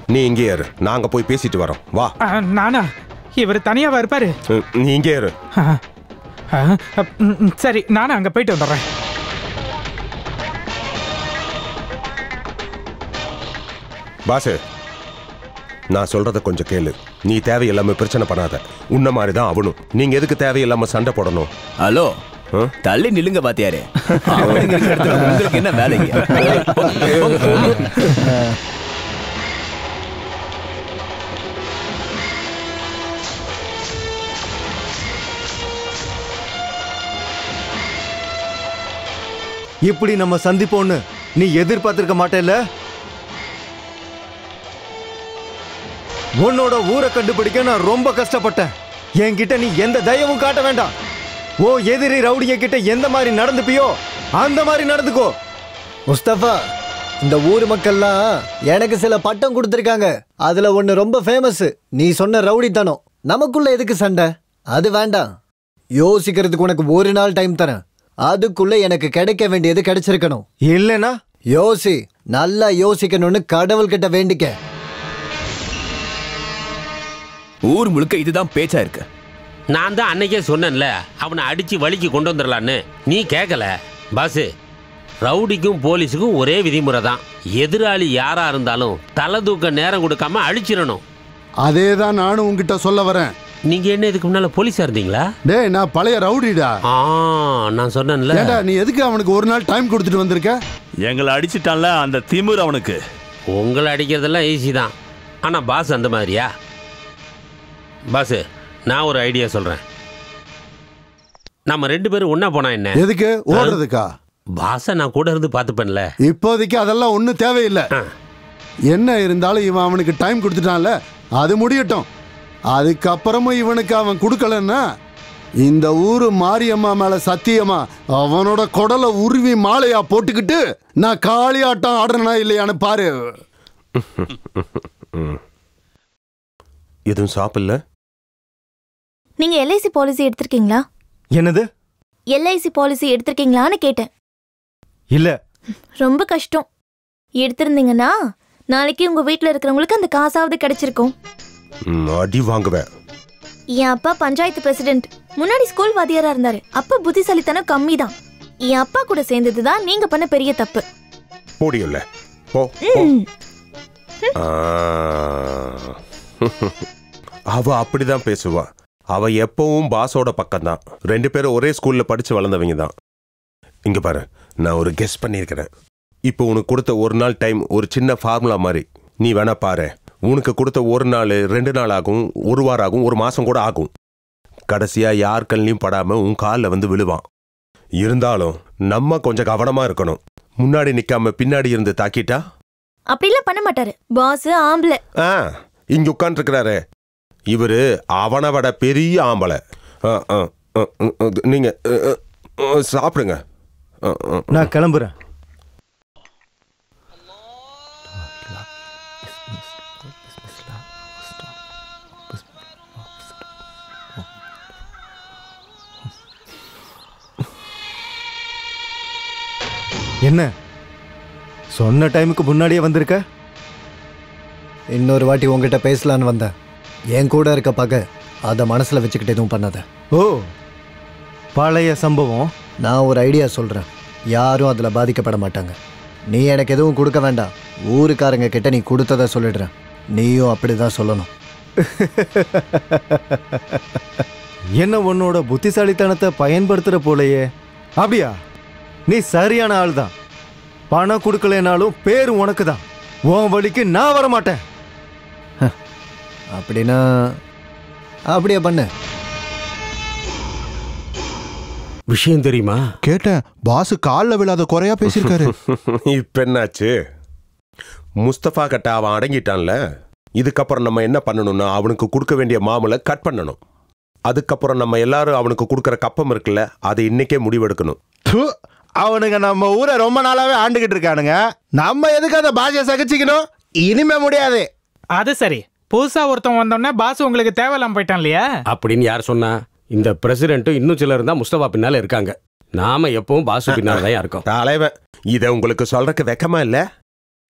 நீ இங்கே இரு நாங்க போய் பேசிட்டு வரோம் வா ஆ, நானா இவர் தனியாவா இருப்பாரு ம், நீ இங்கே இரு ஆ, ஆ, ம், ம், சரி நானும் அங்க போயிட்டு வந்துடுறேன் பாசு நான் சொல்றத கொஞ்சம் கேளு நீ தேவையில்லாம பிரச்சனை பண்ணாத உன்ன மாதிரி தான் அவனும் நீங்க எதுக்கு தேவையில்லாம சண்டை போடணும் ஹலோ ஆ? தள்ளி நில்லுங்க பாத்தியாரே அவனுங்க இருக்கிற இடத்துல உங்களுக்கு என்ன வேலைங்க இப்படி நம்ம சந்திப்போம்னு நீ எதிர்பார்த்திருக்க மாட்டேல்ல உன்னோட ஊரை கண்டுபிடிக்க நான் ரொம்ப கஷ்டப்பட்டேன் என்கிட்ட நீ எந்த தயவும் காட்ட வேண்டாம் ஓ எதிரி ரவுடிய கிட்ட எந்த மாதிரி நடந்துப்பியோ அந்த மாதிரி நடந்துக்கோ முஸ்தபா இந்த ஊர் மக்கள்லாம் எனக்கு சில பட்டம் கொடுத்துருக்காங்க அதுல ஒண்ணு ரொம்ப ஃபேமஸ் நீ சொன்ன ரவுடித்தனம் நமக்குள்ள எதுக்கு சண்டை அது வேண்டாம் யோசிக்கிறதுக்கு உனக்கு ஒரு நாள் டைம் தரேன் அதுக்குள்ள எனக்கு கிடைக்க வேண்டியது கிடைச்சிருக்கணும் இல்லைனா யோசி நல்லா யோசிக்கணும்னு கடவுள்கிட்ட வேண்டிக்க ஊர் முழுக்க இதுதான் பேச்சா இருக்கு நான் தான் அன்னைக்கே சொன்னேன்ல அவனை அடிச்சு வலிக்கு கொண்டு வந்துடலான்னு நீ கேட்கல பாசு ரவுடிக்கும் போலீஸுக்கும் ஒரே விதிமுறை தான் எதிராளி யாரா இருந்தாலும் தலை தூக்க நேரம் கொடுக்காம அழிச்சிடணும் அதே தான் நானும் உங்ககிட்ட சொல்ல வரேன் நீங்க என்ன இதுக்கு முன்னால போலீஸா இருந்தீங்களா டேய் நான் பழைய ரவுடிடா ஆ நான் சொன்னேன்ல ஏண்டா நீ எதுக்கு அவனுக்கு ஒரு நாள் டைம் கொடுத்துட்டு வந்திருக்க எங்களை அடிச்சிட்டான்ல அந்த திமிர் அவனுக்கு உங்களை அடிக்கிறதெல்லாம் ஈஸி தான் ஆனா பாஸ் அந்த மாதிரியா பாஸ் நான் ஒரு ஐடியா சொல்றேன் நம்ம ரெண்டு பேரும் ஒண்ணா போனா என்ன எதுக்கு ஓடுறதுக்கா பாஸை நான் கூட இருந்து பார்த்துப்பேன்ல இப்போதைக்கு அதெல்லாம் ஒன்றும் தேவையில்லை ஆ. என்ன இருந்தாலும் இவன் அவனுக்கு டைம் கொடுத்துட்டான்ல அது முடியட்டும் அதுக்கப்புறமும் இவனுக்கு அவன் கொடுக்கலன்னா இந்த ஊரு மாரியம்மா மேல சத்தியமா அவனோட குடலை உருவி மாலையா போட்டுக்கிட்டு நான் காளியாட்டம் ஆடுறனா இல்லையான்னு பாரு எதுவும் சாப்பிடல நீங்க எல்ஐசி பாலிசி எடுத்திருக்கீங்களா என்னது எல்ஐசி பாலிசி எடுத்திருக்கீங்களான்னு கேட்டேன் இல்ல ரொம்ப கஷ்டம் எடுத்திருந்தீங்கன்னா நாளைக்கு உங்க வீட்ல இருக்கிறவங்களுக்கு அந்த காசாவது கிடைச்சிருக்கும் ம், அடி வாங்குவேன் என் அப்பா பஞ்சாயத்து பிரசிடென்ட் முன்னாடி ஸ்கூல் வாத்தியாரா இருந்தாரு அப்ப புத்திசாலித்தனம் கம்மி தான் என் அப்பா கூட சேர்ந்தது தான் நீங்க பண்ண பெரிய தப்பு போடியும்ல போ போ. ம். ஆ. அவ அப்படிதான் பேசுவா அவ எப்பவும் பாஸோட பக்கம்தான் ரெண்டு பேரும் ஒரே ஸ்கூல்ல படிச்சு வளர்ந்தவங்க தான் இங்க பாரு நான் ஒரு கெஸ் பண்ணியிருக்கிறேன் இப்போ உனக்கு கொடுத்த ஒரு நாள் டைம் ஒரு சின்ன ஃபார்முலா மாதிரி நீ வேணா பாரு உனக்கு கொடுத்த ஒரு நாள் ரெண்டு நாள் ஆகும் ஒரு வாரம் ஆகும் ஒரு மாசம் கூட ஆகும் கடைசியா யார் கண்ணிலையும் படாம உன் காலில் வந்து விழுவான் இருந்தாலும் நம்ம கொஞ்சம் கவனமா இருக்கணும் முன்னாடி நிக்காம பின்னாடி இருந்து தாக்கிட்டா அப்படிலாம் பண்ண மாட்டாரு பாஸ் ஆம்பளை ஆ இங்க உட்காந்துருக்கிறாரு இவரு அவனை விட பெரிய ஆம்பளை ஆ, ஆ, ஆ, ம், இது நீங்க அ, அ, அ, சாப்பிடுங்க ஆ, ஆ. நான் கிளம்புறேன் என்ன சொன்ன டைமுக்கு முன்னாடியே வந்திருக்க இன்னொரு வாட்டி உங்ககிட்ட பேசலான்னு வந்தேன் என் கூட இருக்க பகை அதை மனசுல வச்சுக்கிட்டு எதுவும் பண்ணாத ஓ பழைய சம்பவம் நான் ஒரு ஐடியா சொல்றேன் யாரும் அதுல பாதிக்கப்பட மாட்டாங்க நீ எனக்கு எதுவும் கொடுக்க வேண்டாம் ஊருக்காரங்க கிட்ட நீ கொடுத்ததை சொல்லிடுறேன் நீயும் அப்படிதான் சொல்லணும் என்ன உன்னோட புத்திசாலித்தனத்தை பயன்படுத்துற போலயே அப்படியா நீ சரியான ஆள் தான் பணம் கொடுக்கலைனாலும் பேரு உனக்கு தான் உன் வழிக்கு நான் வர மாட்டேன் அப்படின்னா அப்படியே பண்ணு விஷயம் தெரியுமா கேட்டேன் பாஸ் காலில் விழாத குறையா பேசியிருக்காரு இப்ப என்னாச்சு முஸ்தபா கிட்ட அவன் அடங்கிட்டான்ல இதுக்கப்புறம் நம்ம என்ன பண்ணணும்னா அவனுக்கு கொடுக்க வேண்டிய மாமலை கட் பண்ணணும் அதுக்கப்புறம் நம்ம எல்லாரும் அவனுக்கு கொடுக்குற கப்பம் இருக்குல்ல அதை இன்னைக்கே முடிவெடுக்கணும் ப்பு, அவனுங்க நம்ம ஊரை ரொம்ப நாளாவே ஆண்டுகிட்டு இருக்கானுங்க நம்ம எதுக்கு அந்த பாஷையை சகிச்சுக்கணும் இனிமே முடியாது அது சரி புதுசா ஒருத்தன் வந்தோடனே பாஸ் உங்களுக்கு தேவையில்லாம போயிட்டான் இல்லையா அப்படின்னு யார் சொன்னா இந்த பிரசிடென்ட்டும் இன்னும் சிலர் தான் முஸ்தபா பின்னால இருக்காங்க நாம எப்பவும் பாசு பின்னால தான் இருக்கோம் தலைவன் இதை உங்களுக்கு சொல்றதுக்கு வெக்கமா இல்ல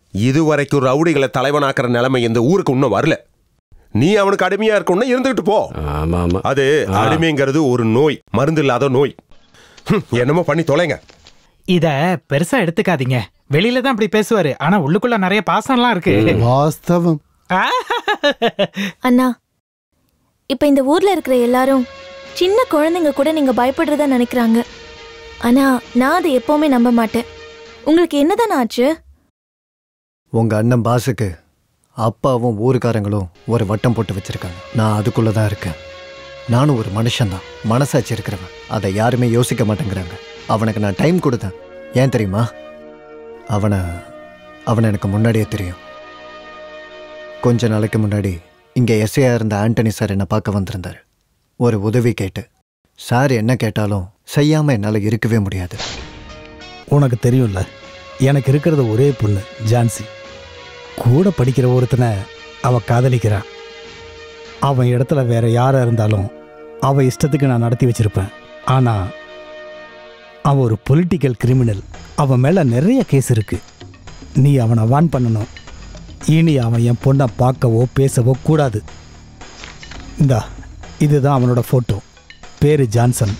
இதுவரைக்கும் ரவுடிகளை தலைவனாக்குற நிலைமை இந்த ஊருக்கு இன்னும் வரல நீ அவனுக்கு அடிமையா இருக்கணும்னா இருந்துகிட்டு போ ஆமா ஆமா அது அடிமைங்கிறது ஒரு நோய் மருந்து இல்லாத நோய் ஹம், என்னமோ பண்ணி தொலைங்க இத பெருசா எடுத்துக்காதீங்க வெளியில தான் இப்படி பேசுவாரு ஆனா உள்ளுக்குள்ள நிறைய பாசம்லாம் இருக்கு வாஸ்தவம் ஆ, அண்ணா இப்ப இந்த ஊர்ல இருக்கிற எல்லாரும் சின்ன குழந்தைங்க கூட நீங்க பயப்படுறதா நினைக்கிறாங்க ஆனா நான் அதை எப்பவுமே நம்ப மாட்டேன் உங்களுக்கு என்னதான் ஆச்சு உங்க அண்ணன் பாஸுக்கு அப்பாவும் ஊருக்காரங்களும் ஒரு வட்டம் போட்டு வச்சிருக்காங்க நான் அதுக்குள்ள தான் இருக்கேன் நானும் ஒரு மனுஷன்தான் மனசாட்சி இருக்கிறவன் அதை யாருமே யோசிக்க மாட்டேங்கிறாங்க அவனுக்கு நான் டைம் கொடுத்தேன் ஏன் தெரியுமா அவனை அவனை எனக்கு முன்னாடியே தெரியும் கொஞ்ச நாளைக்கு முன்னாடி இங்கே எஸ்ஐயா இருந்த ஆண்டனி சார் என்னை பார்க்க வந்திருந்தார் ஒரு உதவி கேட்டு சார் என்ன கேட்டாலும் செய்யாமல் என்னால் இருக்கவே முடியாது உனக்கு தெரியும்ல எனக்கு இருக்கிறது ஒரே பொண்ணு ஜான்சி கூட படிக்கிற ஒருத்தனை அவ காதலிக்கிறான் அவன் இடத்துல வேற யாரா இருந்தாலும் அவ இஷ்டத்துக்கு நான் நடத்தி வச்சிருப்பேன் ஆனா அவன் ஒரு பொலிட்டிக்கல் கிரிமினல் அவன் மேல நிறைய கேஸ் இருக்கு நீ அவனை வான் பண்ணணும் இனி அவன் என் பொண்ணை பார்க்கவோ பேசவோ கூடாது இந்தா இதுதான் அவனோட ஃபோட்டோ பேரு ஜான்சன்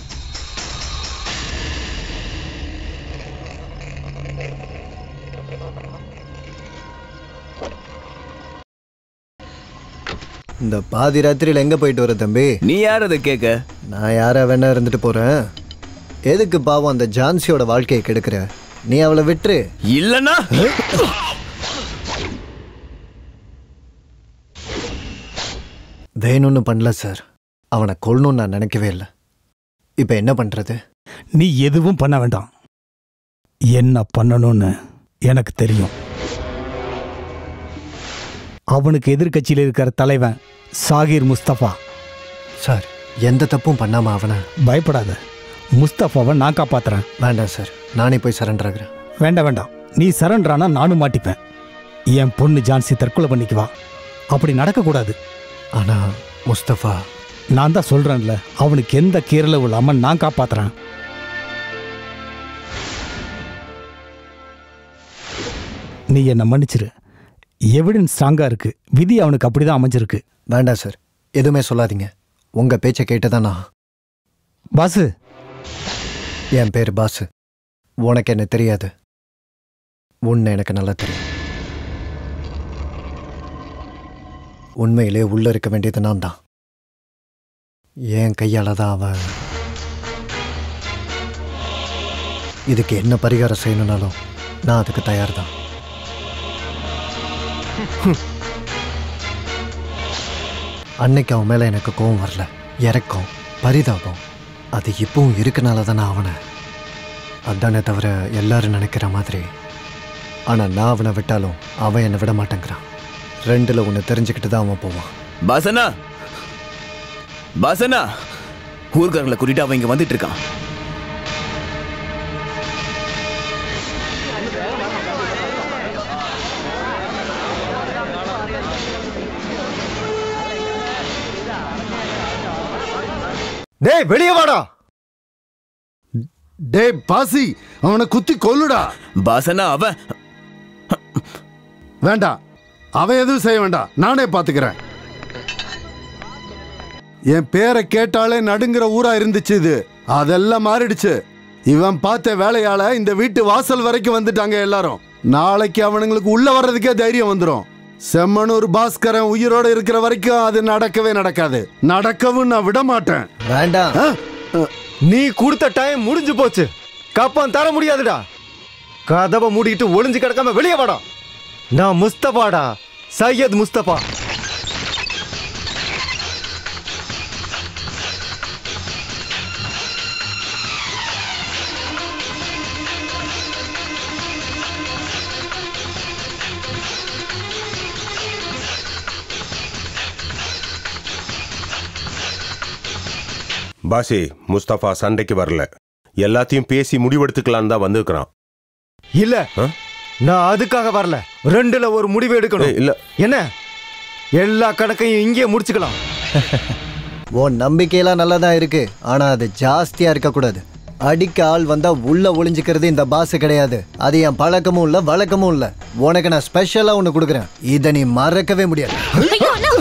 இந்த பாதி ராத்திரியில் எங்கே போயிட்டு வர தம்பி நீ யார் அதை கேட்க நான் யாரா வேணா இருந்துட்டு போறேன் எதுக்கு பாவம் அந்த ஜான்சியோட வாழ்க்கையை கெடுக்கிற நீ அவளை விட்டுரு இல்லனா வேணும்னு பண்ணல சார் அவனை கொல்லணும்னு நான் நினைக்கவே இல்லை இப்போ என்ன பண்றது நீ எதுவும் பண்ண வேண்டாம் என்ன பண்ணணும்னு எனக்கு தெரியும் அவனுக்கு எதிர்க்கட்சியில் இருக்கிற தலைவன் சாகிர் முஸ்தபா சார் எந்த தப்பும் பண்ணாம அவனை பயப்படாத முஸ்தபாவை நான் காப்பாத்துறேன் வேண்டாம் சார் நானே போய் சரண்டர் ஆகுறேன் வேண்டாம் வேண்டாம் நீ சரண்டரானா நானும் மாட்டிப்பேன் என் பொண்ணு ஜான்சி தற்கொலை பண்ணிக்குவா அப்படி நடக்கக்கூடாது ஆனா முஸ்தபா நான் தான் சொல்றேன்ல அவனுக்கு எந்த கீரலும் இல்லாம நான் காப்பாத்துறேன் நீ என்னை மன்னிச்சிரு எவிடன்ஸ் ஸ்ட்ராங்கா இருக்கு விதி அவனுக்கு அப்படிதான் அமைஞ்சிருக்கு வேண்டாம் சார் எதுவுமே சொல்லாதீங்க உங்க பேச்சை கேட்டுதான் நான் பாசு என் பேர் பாசு உனக்கு என்ன தெரியாது உன்னை எனக்கு நல்லா தெரியும் உண்மையிலே உள்ள இருக்க வேண்டியது நான் தான் என் கையால தான் அவன் இதுக்கு என்ன பரிகாரம் செய்யணும்னாலும் நான் அதுக்கு தயார் தான் அன்னைக்கு அவன் மேல எனக்கு கோவம் வரல இறக்கம் பரிதாபம் அது இப்பவும் இருக்கனால தான் நான் அவனை அதானே தவிர எல்லாரும் நினைக்கிற மாதிரி ஆனா நான் அவனை விட்டாலும் அவன் என்னை விட மாட்டேங்கிறான் ரெண்டுல ஒன்று தெரிஞ்சுக்கிட்டு தான் அவன் போவான் பாசனா பாசனா ஊர்க்காரங்களை கூட்டிட்டு அவன் இங்க வந்துட்டு இருக்கான் டேய் வெளியே வாடா டேய் பாசி அவனை குத்தி கொல்லுடா பாசனா அவன் வேண்டாம் அவன் எதுவும் செய்ய வேண்டாம் நானே பாத்துக்கிறேன் என் பேரை கேட்டாலே நடுங்கிற ஊரா இருந்துச்சு இது அதெல்லாம் மாறிடுச்சு இவன் பார்த்த வேலையால இந்த வீட்டு வாசல் வரைக்கும் வந்துட்டாங்க எல்லாரும் நாளைக்கு அவனுங்களுக்கு உள்ள வர்றதுக்கே தைரியம் வந்துடும் செம்மனூர் பாஸ்கரன் உயிரோட இருக்கிற வரைக்கும் அது நடக்கவே நடக்காது நடக்கவும் நான் விட மாட்டேன் வேண்டாம் நீ கொடுத்த டைம் முடிஞ்சு போச்சு கப்பம் தர முடியாதுடா கதவை மூடிக்கிட்டு ஒளிஞ்சு கிடக்காம வெளியே வாடா நான் முஸ்தபாடா சையத் முஸ்தபா பாசி முஸ்தபா சண்டைக்கு வரல எல்லாத்தையும் பேசி முடிவெடுத்துக்கலான்னு தான் வந்திருக்கிறான் இல்ல நான் அதுக்காக வரல ரெண்டுல ஒரு முடிவு எடுக்கணும் இல்ல என்ன எல்லா கணக்கையும் இங்கே முடிச்சுக்கலாம் உன் நம்பிக்கையெல்லாம் நல்லா தான் இருக்கு ஆனா அது ஜாஸ்தியா இருக்கக்கூடாது அடிக்க ஆள் வந்தா உள்ள ஒளிஞ்சுக்கிறது இந்த பாஸ் கிடையாது அது என் பழக்கமும் இல்ல வழக்கமும் இல்ல உனக்கு நான் ஸ்பெஷலா ஒன்னு கொடுக்குறேன் இதை நீ மறக்கவே முடியாது ஐயோ அண்ணா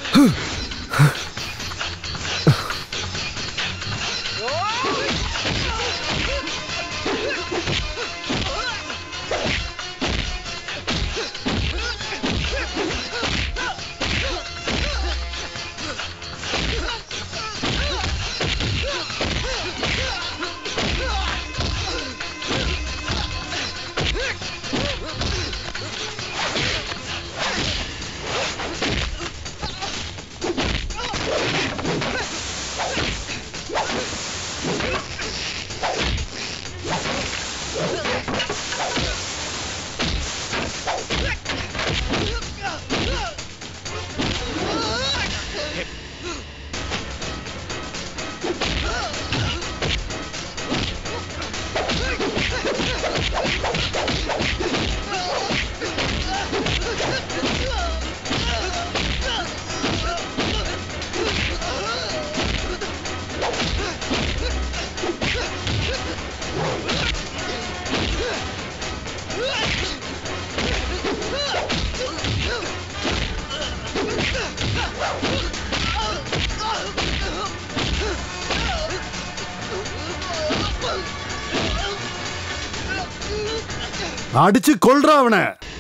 அடிச்சு கொல்றா அவனை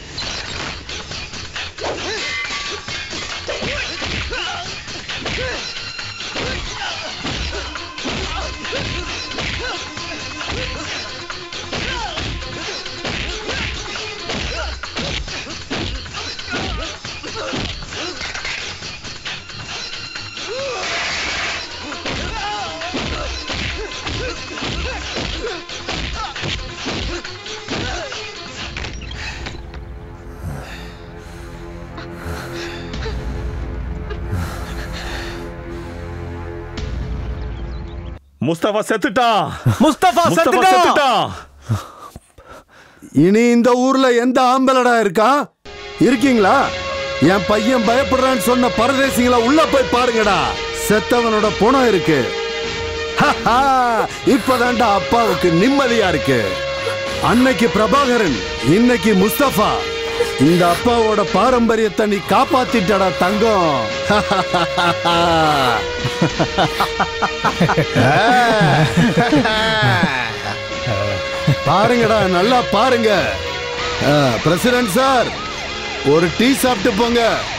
முஸ்தபா செத்துட்டான் முஸ்தபா முஸ்தபா செத்துட்டான் இனி இந்த ஊர்ல எந்த ஆம்பளடா இருக்கா இருக்கீங்களா என் பையன் பயப்படுறான்னு சொன்ன பரதேசிங்களா உள்ள போய் பாருங்கடா செத்தவனோட புணம் இருக்கு ஹஹா, இப்பதான்டா அப்பாவுக்கு நிம்மதியா இருக்கு அன்னைக்கு பிரபாகரன் இன்னைக்கு முஸ்தபா இந்த அப்பாவோட பாரம்பரியத்தை நீ காப்பாத்திட்டடா தங்கம் பாருங்கடா நல்லா பாருங்க பிரசிடென்ட் சார் ஒரு டீ சாப்பிட்டு போங்க